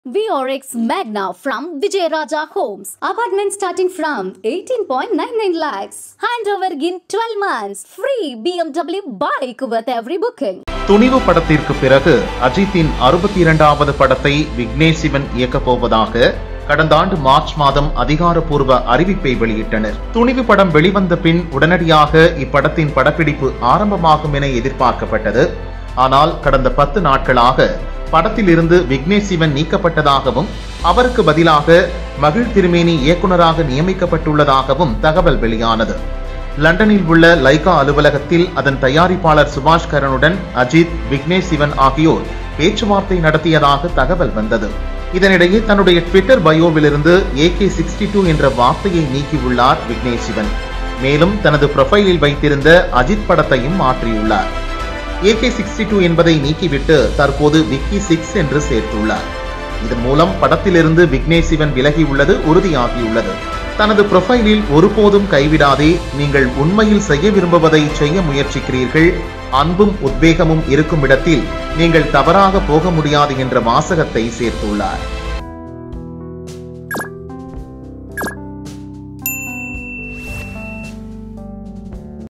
VRX Magna from Vijayaraja Homes. Apartment starting from 18.99 lakhs. Handover in 12 months. Free BMW bike with every booking. துணிவு படத்திற்கு பிறகு அஜித்தின் அறுபத்தி இரண்டாவது படத்தை விக்னேஷ் சிவன் இயக்கப் போவதாக கடந்த ஆண்டு மார்ச் மாதம் அதிகாரப்பூர்வ அறிவிப்பை வெளியிட்டனர் துணிவு படம் வெளிவந்த பின் உடனடியாக இப்படத்தின் படப்பிடிப்பு ஆரம்பமாகும் என எதிர்பார்க்கப்பட்டது ஆனால் கடந்த பத்து நாட்களாக படத்திலிருந்து விக்னேஷ் சிவன் நீக்கப்பட்டதாகவும் அவருக்கு பதிலாக மகிழ் திருமேனி இயக்குனராக நியமிக்கப்பட்டுள்ளதாகவும் தகவல் வெளியானது லண்டனில் உள்ள லைகா அலுவலகத்தில் அதன் தயாரிப்பாளர் சுபாஷ் கரனுடன் அஜித் விக்னேஷ் சிவன் ஆகியோர் பேச்சுவார்த்தை நடத்தியதாக தகவல் வந்தது இதனிடையே தன்னுடைய ட்விட்டர் பயோவிலிருந்து ஏகே சிக்ஸ்டி டூ என்ற வார்த்தையை நீக்கியுள்ளார் விக்னேஷ் சிவன் மேலும் தனது ப்ரொஃபைலில் வைத்திருந்த அஜித் படத்தையும் மாற்றியுள்ளார் ஏகே சிக்ஸ்டி டூ என்பதை நீக்கிவிட்டு தற்போது விக்கி சிக்ஸ் என்று சேர்த்துள்ளார் இதன் மூலம் படத்திலிருந்து விக்னேஷ் சிவன் விலகியுள்ளது உறுதியாகியுள்ளது தனது ப்ரொஃபைலில் ஒருபோதும் கைவிடாதே நீங்கள் உண்மையில் செய்ய விரும்புவதை செய்ய முயற்சிக்கிறீர்கள் அன்பும் உத்வேகமும் இருக்கும் இடத்தில் நீங்கள் தவறாக போக முடியாது என்ற வாசகத்தை சேர்த்துள்ளார்